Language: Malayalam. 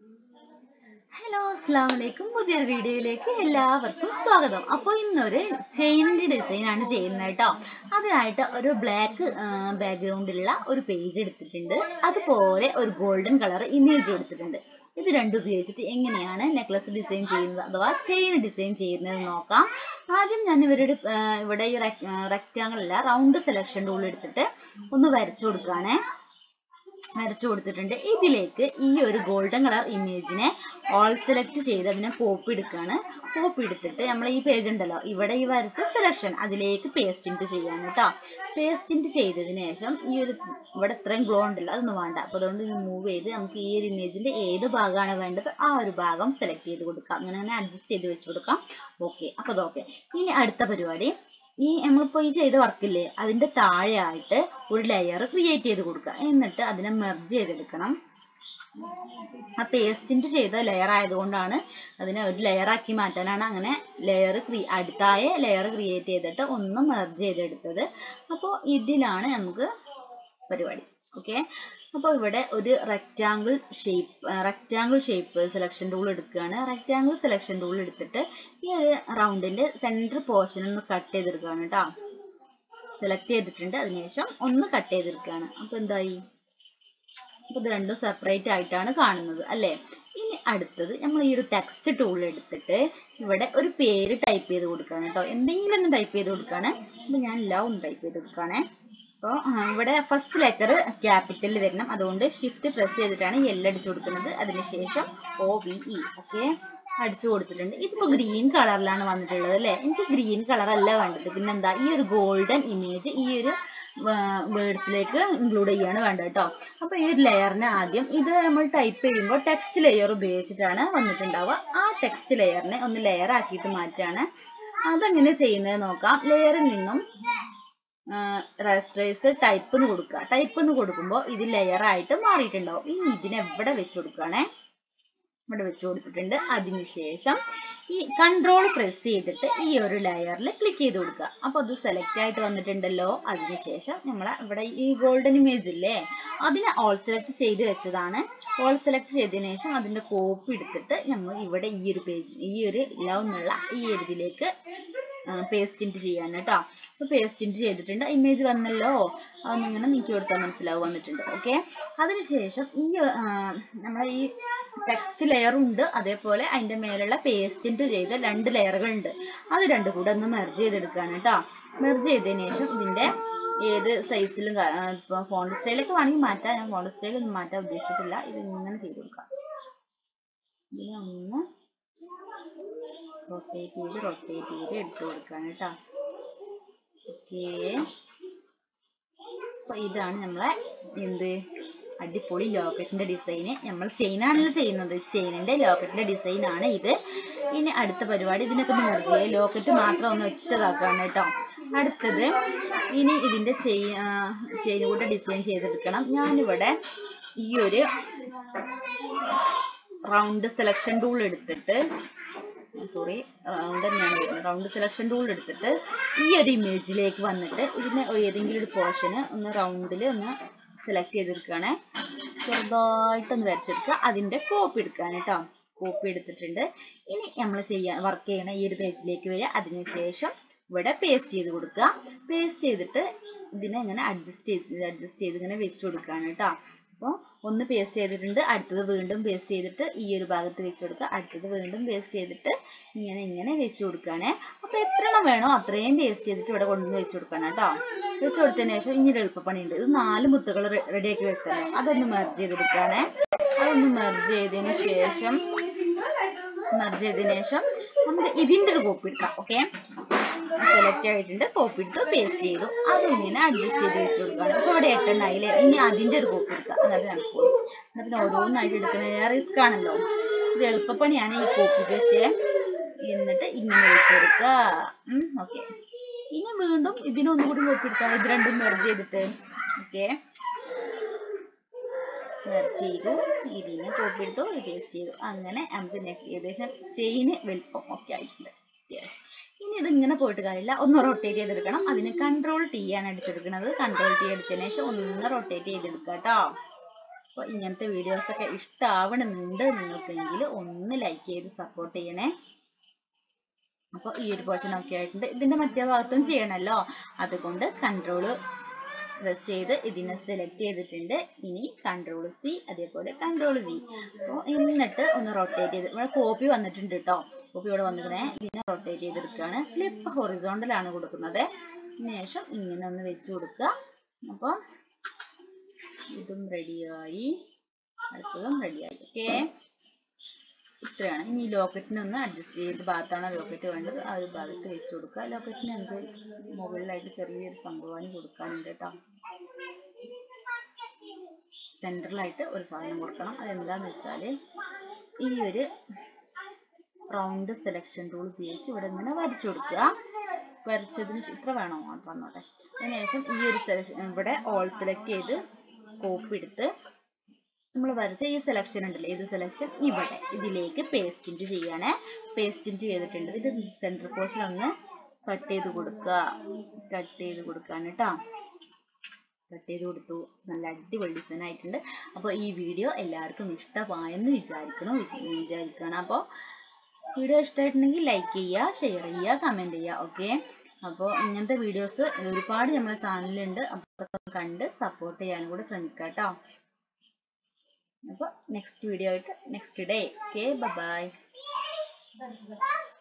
ഹലോ അസ്സാം വലൈക്കും പുതിയൊരു വീഡിയോയിലേക്ക് എല്ലാവർക്കും സ്വാഗതം അപ്പോൾ ഇന്നൊരു ചെയിനിന്റെ ഡിസൈൻ ആണ് ചെയ്യുന്നത് കേട്ടോ അതിനായിട്ട് ഒരു ബ്ലാക്ക് ബാക്ക്ഗ്രൗണ്ടിലുള്ള ഒരു പേജ് എടുത്തിട്ടുണ്ട് അതുപോലെ ഒരു ഗോൾഡൻ കളർ ഇമേജ് എടുത്തിട്ടുണ്ട് ഇത് രണ്ടും ഉപയോഗിച്ചിട്ട് എങ്ങനെയാണ് നെക്ലസ് ഡിസൈൻ ചെയ്യുന്നത് അഥവാ ചെയിൻ ഡിസൈൻ ചെയ്യുന്നത് നോക്കാം ആദ്യം ഞാൻ ഇവരുടെ ആ, ഇവിടെ ഈ റെക്റ്റാങ്കിൾ അല്ല റൗണ്ട് സെലക്ഷൻ ടൂൾ എടുത്തിട്ട് ഒന്ന് വരച്ചു കൊടുക്കുകയാണേ വരച്ചു കൊടുത്തിട്ടുണ്ട് ഇതിലേക്ക് ഈ ഒരു ഗോൾഡൻ കളർ ഇമേജിനെ ഓൾ സെലക്ട് ചെയ്ത് അതിനെ കോപ്പി എടുക്കുകയാണ് കോപ്പി എടുത്തിട്ട് നമ്മൾ ഈ പേജ് ഉണ്ടല്ലോ ഇവിടെ ഈ വരച്ച സെലക്ഷൻ അതിലേക്ക് പേസ്റ്റ് ഇൻറ്റ് ചെയ്യാണ് കേട്ടോ പേസ്റ്റ് ഇൻറ്റ് ചെയ്തതിന് ശേഷം ഈ ഒരു ഇവിടെ ഇത്രയും ഗ്ലോ ഉണ്ടല്ലോ അതൊന്നും വേണ്ട അപ്പോൾ അതുകൊണ്ട് മൂവ് ചെയ്ത് നമുക്ക് ഈ ഒരു ഇമേജിന്റെ ഏത് ഭാഗമാണ് വേണ്ടത് ആ ഒരു ഭാഗം സെലക്ട് ചെയ്ത് കൊടുക്കാം അങ്ങനെ അങ്ങനെ അഡ്ജസ്റ്റ് ചെയ്ത് വെച്ച് കൊടുക്കാം ഓക്കെ അപ്പോൾ അതൊക്കെ ഇനി അടുത്ത പരിപാടി ഈ നമ്മളിപ്പോ ഈ ചെയ്ത വർക്കില്ലേ അതിന്റെ താഴെയായിട്ട് ഒരു ലെയർ ക്രിയേറ്റ് ചെയ്ത് കൊടുക്കുക എന്നിട്ട് അതിനെ മെർജ് ചെയ്തെടുക്കണം ആ പേസ്റ്റിന്റെ ചെയ്ത ലെയർ ആയതുകൊണ്ടാണ് അതിനെ ഒരു ലെയർ ആക്കി മാറ്റാനാണ് അങ്ങനെ ലെയർ അടുത്തായ ലെയർ ക്രിയേറ്റ് ചെയ്തിട്ട് ഒന്ന് മെർജ് ചെയ്തെടുത്തത് അപ്പോൾ ഇതിലാണ് നമുക്ക് പരിപാടി ഓക്കെ അപ്പോൾ ഇവിടെ ഒരു rectangle shape rectangle shape selection tool എടുക്കുകയാണ് റെക്റ്റാങ്കിൾ സെലക്ഷൻ ടൂൾ എടുത്തിട്ട് ഈ ഒരു റൗണ്ടിന്റെ സെൻറ്റർ പോർഷൻ ഒന്ന് കട്ട് ചെയ്തെടുക്കുകയാണ് കേട്ടോ സെലക്ട് ചെയ്തിട്ടുണ്ട് അതിനുശേഷം ഒന്ന് കട്ട് ചെയ്തെടുക്കുകയാണ് അപ്പോൾ എന്തായി അപ്പോൾ ഇത് രണ്ടും സെപ്പറേറ്റ് ആയിട്ടാണ് കാണുന്നത് അല്ലേ ഇനി അടുത്തത് നമ്മൾ ഈ ഒരു ടെക്സ്റ്റ് ടൂൾ എടുത്തിട്ട് ഇവിടെ ഒരു പേര് ടൈപ്പ് ചെയ്ത് കൊടുക്കുകയാണ് കേട്ടോ എന്തെങ്കിലും ഒന്ന് ടൈപ്പ് ചെയ്ത് കൊടുക്കുകയാണ് അപ്പോൾ ഞാൻ ലവ് ഒന്ന് ടൈപ്പ് ചെയ്ത് കൊടുക്കുകയാണേ അപ്പോൾ ഇവിടെ ഫസ്റ്റ് ലെറ്റർ ക്യാപിറ്റലിൽ വരണം അതുകൊണ്ട് ഷിഫ്റ്റ് പ്രസ് ചെയ്തിട്ടാണ് എൽ അടിച്ചു കൊടുക്കുന്നത് അതിനുശേഷം ഒ വി ഇ ഓക്കെ അടിച്ചു കൊടുത്തിട്ടുണ്ട് ഇതിപ്പോ ഗ്രീൻ കളറിലാണ് വന്നിട്ടുള്ളത് അല്ലേ എനിക്ക് ഗ്രീൻ കളർ അല്ല വേണ്ടത് പിന്നെന്താ ഈ ഒരു ഗോൾഡൻ ഇമേജ് ഈ ഒരു വേർഡ്സിലേക്ക് ഇൻക്ലൂഡ് ചെയ്യാണ് വേണ്ടത് കേട്ടോ അപ്പൊ ഈ ഒരു ലെയറിനെ ആദ്യം ഇത് നമ്മൾ ടൈപ്പ് ചെയ്യുമ്പോൾ ടെക്സ്റ്റ് ലെയർ ഉപയോഗിച്ചിട്ടാണ് വന്നിട്ടുണ്ടാവുക ആ ടെക്സ്റ്റ് ലെയറിനെ ഒന്ന് ലെയർ ആക്കിയിട്ട് മാറ്റാണ് അതെങ്ങനെ ചെയ്യുന്നത് നോക്കാം ലെയറിൽ നിന്നും റെസ്ട്രേസ് ടൈപ്പ് എന്ന് കൊടുക്കുക ടൈപ്പ് എന്ന് കൊടുക്കുമ്പോൾ ഇത് ലെയർ ആയിട്ട് മാറിയിട്ടുണ്ടാവും ഇനി ഇതിനെ എവിടെ വെച്ച് കൊടുക്കുകയാണേ ഇവിടെ വെച്ച് കൊടുത്തിട്ടുണ്ട് അതിനുശേഷം ഈ കൺട്രോൾ പ്രസ് ചെയ്തിട്ട് ഈ ഒരു ലെയറിൽ ക്ലിക്ക് ചെയ്ത് കൊടുക്കുക അപ്പോൾ അത് സെലക്ട് ആയിട്ട് വന്നിട്ടുണ്ടല്ലോ അതിനുശേഷം നമ്മൾ ഇവിടെ ഈ ഗോൾഡൻ ഇമേജ് ഇല്ലേ അതിനെ ഓൾ സെലക്ട് ചെയ്ത് വെച്ചതാണ് ഓൾ സെലക്ട് ചെയ്തതിനു ശേഷം അതിന്റെ കോപ്പി എടുത്തിട്ട് നമ്മൾ ഇവിടെ ഈ ഒരു പേജ് ഈ ഒരു ലവ് എന്നുള്ള ഈ ഒരു ഇതിലേക്ക് പേസ്റ്റ് ഇൻറ്റ് ചെയ്യാൻ കേട്ടോ അപ്പോൾ പേസ്റ്റ് ഇൻറ്റ് ചെയ്തിട്ടുണ്ട് ഇമേജ് വന്നല്ലോ അതൊന്നും ഇങ്ങനെ നീക്കി കൊടുത്താൽ മനസ്സിലാവും വന്നിട്ടുണ്ട് ഓക്കെ അതിനുശേഷം ഈ നമ്മളെ ഈ ടെക്സ്റ്റ് ലെയർ ഉണ്ട് അതേപോലെ അതിന്റെ മേലുള്ള പേസ്റ്റ് ഇൻറ്റ് ചെയ്ത രണ്ട് ലെയറുകൾ ഉണ്ട് അത് രണ്ടും കൂടെ ഒന്ന് മെർജ് ചെയ്തെടുക്കുകയാണ് കേട്ടോ മെർജ് ചെയ്തതിന് ശേഷം ഇതിന്റെ ഏത് സൈസിലും ഇപ്പൊ ഫോണ്ട് സ്റ്റൈലൊക്കെ വേണമെങ്കിൽ മാറ്റാം ഞാൻ ഫോണ്ട് സ്റ്റൈൽ ഒന്നും മാറ്റാൻ ഉദ്ദേശിച്ചിട്ടില്ല ഇത് ഇങ്ങനെ ചെയ്ത് കൊടുക്കാം ഇതിനെ ഒന്ന് റൊട്ടേറ്റ് ചെയ്ത് റൊട്ടേറ്റ് ചെയ്ത് എടുത്തു കൊടുക്കുകയാണ് കേട്ടോ ഓക്കേ അപ്പൊ ഇതാണ് നമ്മളെ എന്ത് അടിപൊളി ലോക്കറ്റിന്റെ ഡിസൈന് നമ്മൾ ചെയിനാണല്ലോ ചെയ്യുന്നത് ചെയിനിന്റെ ലോക്കറ്റിന്റെ ഡിസൈൻ ആണ് ഇത് ഇനി അടുത്ത പരിപാടി ഇതിനൊക്കെ ഒന്ന് മെർജ് ചെയ്യുക ലോക്കറ്റ് മാത്രം ഒന്ന് ഒറ്റതാക്കാണ് കേട്ടോ അടുത്തത് ഇനി ഇതിന്റെ ചെയിൻ ചെയിൻ കൂടെ ഡിസൈൻ ചെയ്തെടുക്കണം ഞാനിവിടെ ഈ ഒരു റൗണ്ട് സെലക്ഷൻ ടൂൾ എടുത്തിട്ട് സോറി റൗണ്ട് തന്നെയാണ് വരുന്നത് റൗണ്ട് സെലക്ഷൻ ടൂൾ എടുത്തിട്ട് ഈ ഒരു ഇമേജിലേക്ക് വന്നിട്ട് ഇതിന് ഏതെങ്കിലും ഒരു പോർഷന് ഒന്ന് റൗണ്ടിൽ ഒന്ന് സെലക്ട് ചെയ്തെടുക്കുകയാണ് ചെറുതായിട്ടൊന്ന് വരച്ചെടുക്കുക അതിന്റെ കോപ്പി എടുക്കുകയാണ് കേട്ടോ കോപ്പി എടുത്തിട്ടുണ്ട് ഇനി നമ്മൾ ചെയ്യാൻ വർക്ക് ചെയ്യണ ഈ ഒരു പേജിലേക്ക് വരിക അതിനുശേഷം ഇവിടെ പേസ്റ്റ് ചെയ്ത് കൊടുക്കുക പേസ്റ്റ് ചെയ്തിട്ട് ഇതിനെ ഇങ്ങനെ അഡ്ജസ്റ്റ് ചെയ്ത് അഡ്ജസ്റ്റ് ചെയ്ത് ഇങ്ങനെ വെച്ച് കൊടുക്കുകയാണ് കേട്ടോ അപ്പോൾ ഒന്ന് പേസ്റ്റ് ചെയ്തിട്ടുണ്ട് അടുത്തത് വീണ്ടും പേസ്റ്റ് ചെയ്തിട്ട് ഈ ഒരു ഭാഗത്ത് വെച്ച് കൊടുക്കുക അടുത്തത് വീണ്ടും പേസ്റ്റ് ചെയ്തിട്ട് ഇങ്ങനെ ഇങ്ങനെ വെച്ച് കൊടുക്കുകയാണ് അപ്പോൾ എത്ര എണ്ണം വേണോ അത്രയും പേസ്റ്റ് ചെയ്തിട്ട് ഇവിടെ കൊണ്ടുവന്ന് വെച്ച് കൊടുക്കണം കേട്ടോ വെച്ച് കൊടുത്തതിന് ശേഷം ഇനി ഒരു എളുപ്പപ്പണിയുണ്ട് ഇത് നാല് മുത്തുകൾ റെഡിയാക്കി വെച്ചാൽ അതൊന്ന് മെർജ് ചെയ്തെടുക്കുകയാണ് അതൊന്ന് മെർജ് ചെയ്തതിന് ശേഷം മെർജ് ചെയ്തതിന് ശേഷം നമുക്ക് ഇതിന്റെ ഒരു കോപ്പി എടുക്കാം ഓക്കെ സെലക്ട് ആയിട്ടുണ്ട് കോപ്പി എടുത്ത് പേസ്റ്റ് ചെയ്തു അതും ഇങ്ങനെ അഡ്ജസ്റ്റ് ചെയ്ത് വെച്ച് കൊടുക്കുകയാണ് അപ്പോൾ ഇവിടെ എട്ടെണ്ണായില്ലേ ഇനി അതിന്റെ ഒരു കോപ്പി എടുക്കുക അതായത് നടക്കുള്ളൂ എന്നാൽ പിന്നെ ഓരോന്നായിട്ട് എടുക്കുന്നത് റിസ്ക് ആണല്ലോ ഇത് എളുപ്പപ്പണിയാണ് ഈ കോപ്പി പേസ്റ്റ് എന്നിട്ട് ഇങ്ങനെ വെച്ച് കൊടുക്കുക ഓക്കെ ഇനി വീണ്ടും ഇതിനൊന്നും കൂടി കോപ്പി എടുക്കാം ഇത് രണ്ടും മെർജ് ചെയ്തിട്ട് ഓക്കെ മെർജ് ചെയ്തു ഇതിനെ കോപ്പി എടുത്തു പേസ്റ്റ് ചെയ്തു അങ്ങനെ നമുക്ക് ഏകദേശം ചെയിന് വലിപ്പം ഒക്കെ ആയിട്ടുണ്ട് യെസ് ഇനി ഇത് ഇങ്ങനെ പോയിട്ട് കാര്യമില്ല ഒന്ന് റൊട്ടേറ്റ് ചെയ്തെടുക്കണം അതിന് കൺട്രോൾ ടി ആണ് അടിച്ചെടുക്കുന്നത് കൺട്രോൾ ടി അടിച്ചതിന് ശേഷം ഒന്ന് റൊട്ടേറ്റ് ചെയ്തെടുക്കുക കേട്ടോ അപ്പോൾ ഇങ്ങനത്തെ വീഡിയോസ് ഒക്കെ ഇഷ്ടമാവണമെന്നുണ്ട് നിങ്ങൾക്കെങ്കിൽ ഒന്ന് ലൈക്ക് ചെയ്ത് സപ്പോർട്ട് ചെയ്യണേ അപ്പോൾ ഈ ഒരു പോർഷൻ ഒക്കെ ആയിട്ടുണ്ട് ഇതിന്റെ മറ്റേ ഭാഗത്തും ചെയ്യണമല്ലോ അതുകൊണ്ട് കൺട്രോൾ പ്രസ് ചെയ്ത് ഇതിനെ സെലക്ട് ചെയ്തിട്ടുണ്ട് ഇനി കൺട്രോൾ സി അതേപോലെ കൺട്രോൾ വി അപ്പോൾ എന്നിട്ട് ഒന്ന് റൊട്ടേറ്റ് ചെയ്ത് ഇവിടെ കോപ്പി വന്നിട്ടുണ്ട് കേട്ടോ കോപ്പി ഇവിടെ വന്നിരിക്കണേ ഇതിനെ റൊട്ടേറ്റ് ചെയ്തെടുക്കുകയാണ് ഫ്ലിപ്പ് ഹൊറിസോണ്ടൽ ആണ് കൊടുക്കുന്നത് അതിന് ശേഷം ഇങ്ങനെ ഒന്ന് വെച്ച് കൊടുക്കുക അപ്പോൾ ഇതും റെഡിയായി അടുത്തതും റെഡിയായി ഓക്കെ ഇത്രയാണ് ഇനി ലോക്കറ്റിനെ ഒന്ന് അഡ്ജസ്റ്റ് ചെയ്ത് ഭാഗത്താണോ ലോക്കറ്റ് വേണ്ടത് ആ ഒരു ഭാഗത്ത് വെച്ച് കൊടുക്കുക ലോക്കറ്റിന് നമുക്ക് മുകളിലായിട്ട് ചെറിയൊരു സംഭവം കൊടുക്കാനുണ്ട് കേട്ടോ സെൻട്രലായിട്ട് ഒരു സാധനം കൊടുക്കണം അതെന്താന്ന് വെച്ചാൽ ഈ ഒരു റൗണ്ട് സെലക്ഷൻ ടൂൾ ഉപയോഗിച്ച് ഇവിടെ ഇങ്ങനെ വരച്ചു കൊടുക്കുക വരച്ചതിന് ശേ- ഇത്ര വേണോ മാത്രം വന്നോട്ടെ അതിനുശേഷം ഈ ഒരു സെലക്ഷൻ ഇവിടെ ഓൾ സെലക്ട് ചെയ്ത് കോപ്പി എടുത്ത് നമ്മൾ വരച്ച ഈ സെലക്ഷൻ ഉണ്ടല്ലോ ഇത് സെലക്ഷൻ ഇവിടെ ഇതിലേക്ക് പേസ്റ്റ് ഇൻറ്റ് ചെയ്യാണ് പേസ്റ്റ് ഇൻറ്റ് ചെയ്തിട്ടുണ്ട് ഇത് സെൻറ്റർ പോർഷൻ ഒന്ന് കട്ട് ചെയ്ത് കൊടുക്കുക കട്ട് ചെയ്ത് കൊടുക്കാണ് കേട്ടോ കട്ട് ചെയ്ത് കൊടുത്തു നല്ല അടിപൊളി ഡിസൈൻ ആയിട്ടുണ്ട് അപ്പോൾ ഈ വീഡിയോ എല്ലാവർക്കും ഇഷ്ടമായെന്ന് വിചാരിക്കണം വിചാരിക്കണം അപ്പോൾ വീഡിയോ ഇഷ്ടമായിട്ടുണ്ടെങ്കിൽ ലൈക്ക് ചെയ്യുക ഷെയർ ചെയ്യുക കമൻറ്റ് ചെയ്യുക ഓക്കെ അപ്പോൾ ഇങ്ങനത്തെ വീഡിയോസ് ഒരുപാട് നമ്മുടെ ചാനലിലുണ്ട് അപ്പോൾ അതൊക്കെ കണ്ട് സപ്പോർട്ട് ചെയ്യാനും കൂടെ ശ്രമിക്കാം കേട്ടോ അപ്പോൾ നെക്സ്റ്റ് വീഡിയോ ആയിട്ട് നെക്സ്റ്റ് ഡേ ഓക്കെ ബൈ